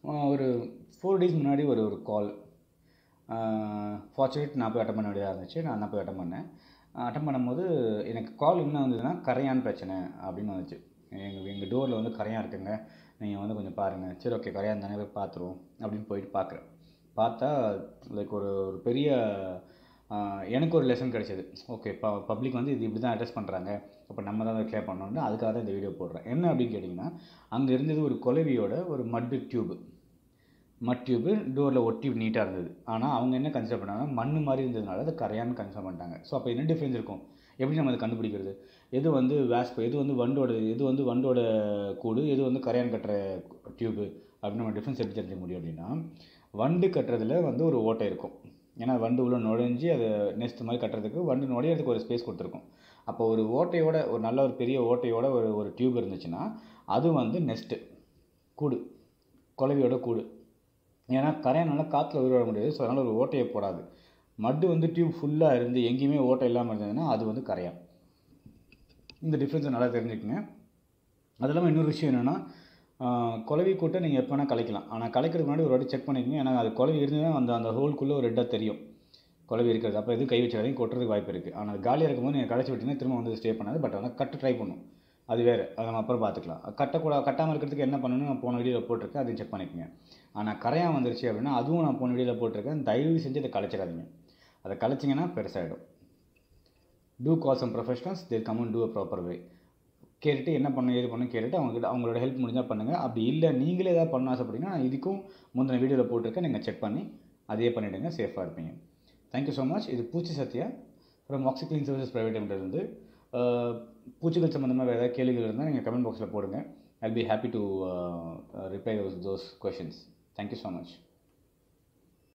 ஒரு four days முன்னாடி ஒரு ஒரு கால் ஃபார்ச்சுனேட் நான் போய் அட்டன் பண்ண வேண்டியதாக இருந்துச்சு நான் தான் போய் அட்டன் பண்ணேன் அட்டன் பண்ணும்போது எனக்கு கால் என்ன வந்ததுன்னா கரையான் பிரச்சனை அப்படின்னு வந்துச்சு எங்கள் எங்கள் டோரில் வந்து கரையான் இருக்குங்க நீங்கள் வந்து கொஞ்சம் பாருங்கள் சரி ஓகே கரையான் தானே போய் பார்த்துருவோம் அப்படின்னு போயிட்டு பார்க்குறேன் பார்த்தா லைக் ஒரு ஒரு பெரிய ஆஹ், எனக்கு ஒரு லெசன் கிடைச்சது ஓகே ப பப்ளிக் வந்து இது இப்படி தான் அட்ரஸ் பண்ணுறாங்க அப்போ நம்ம தான் அதை க்ளியர் பண்ணணும்னு அதுக்காக தான் இந்த வீடியோ போடுறேன் என்ன அப்படின்னு கேட்டிங்கன்னா அங்கே இருந்தது ஒரு குலவியோட ஒரு மட்டு டியூபு மட் டியூபு டோரில் ஒட்டி நீட்டாக இருந்தது ஆனால் அவங்க என்ன கன்சிடர் பண்ணாங்கன்னா மண் மாதிரி இருந்ததுனால அது கரையான்னு கன்சிடர் பண்ணிட்டாங்க ஸோ அப்போ என்ன டிஃப்ரென்ஸ் இருக்கும் எப்படி நம்ம அதை கண்டுபிடிக்கிறது எது வந்து வேஸ்ப் எது வந்து வண்டோட எது வந்து வண்டோட கூடு எது வந்து கரையான் கட்டுற டியூபு அப்படின்னு நம்ம டிஃப்ரென்ஸ் எப்படி தெரிஞ்சுக்க முடியும் அப்படின்னா வண்டு கட்டுறதுல வந்து ஒரு ஓட்டை இருக்கும் ஏன்னா வண்டு உள்ள நுழைஞ்சு அதை நெஸ்ட் மாதிரி கட்டுறதுக்கு வண்டு நுழையிறதுக்கு ஒரு ஸ்பேஸ் கொடுத்துருக்கும் அப்போ ஒரு ஓட்டையோட ஒரு நல்ல ஒரு பெரிய ஓட்டையோட ஒரு ஒரு டியூப் இருந்துச்சுன்னா அது வந்து நெஸ்ட்டு கூடு குலவியோட கூடு ஏன்னா கரையானால காற்றுல உயிர் வாழ முடியாது ஸோ அதனால் ஒரு ஓட்டையை போடாது மட்டு வந்து டியூப் ஃபுல்லாக இருந்து எங்கேயுமே ஓட்டை இல்லாமல் இருந்ததுன்னா அது வந்து கரையான் இந்த டிஃப்ரென்ஸை நல்லா தெரிஞ்சுக்கங்க அது இல்லாமல் இன்னொரு விஷயம் என்னென்னா குலவி கூட்டை நீங்கள் எப்போ வேணால் கலைக்கலாம் ஆனால் கலைக்கிறதுக்கு முன்னாடி ஒரு வாட்டி செக் பண்ணிக்கங்க ஏன்னா அது குலவி இருந்ததுன்னா அந்த அந்த ஹோல்குள்ளே ஒரு ரெட்டாக தெரியும் குலவி இருக்கிறது அப்போ எதுவும் கை வச்சாதையும் கொட்டுறதுக்கு வாய்ப்பு இருக்குது ஆனால் அது காலியாக இருக்கும்போது நீங்கள் கடைச்சி விட்டிங்கன்னா திரும்ப வந்து ஸ்டே பண்ணாது பட் ஆனால் கட்ட ட்ரை பண்ணும் அது வேறு அதை நம்ம அப்புறம் பார்த்துக்கலாம் கட்டக்கூடாது கட்டாமல் இருக்கிறதுக்கு என்ன பண்ணணும்னு நான் போன வீடியோவில் போட்டிருக்கேன் அதையும் செக் பண்ணிக்கங்க ஆனால் கரையான் வந்துருச்சு அப்படின்னா அதுவும் நான் போன வீடியோவில் போட்டிருக்கேன் தயவு செஞ்சு அதை கலைச்சிடாதீங்க அதை கலைச்சிங்கன்னா பெருசாகிடும் to call some professionals there come and do a proper way கேட்டுட்டு என்ன பண்ணணும் ஏது பண்ணணும் கேட்டுட்டு அவங்ககிட்ட அவங்களோட ஹெல்ப் முடிஞ்சால் பண்ணுங்கள் அப்படி இல்லை நீங்களே ஏதாவது பண்ண ஆசைப்பட்டீங்கன்னா நான் இதுக்கும் முந்தின வீடியோவில் போட்டிருக்கேன் நீங்கள் செக் பண்ணி அதே பண்ணிவிடுங்க சேஃபாக இருப்பீங்க தேங்க்யூ ஸோ மச் இது பூச்சி Sathya from Oxyclean services private லிமிடெட்லேருந்து பூச்சிகள் சம்மந்தமாக வேறு ஏதாவது கேள்விகள் இருந்தால் நீங்கள் கமெண்ட் பாக்ஸில் போடுங்க I'll be happy to reply those those questions thank you so much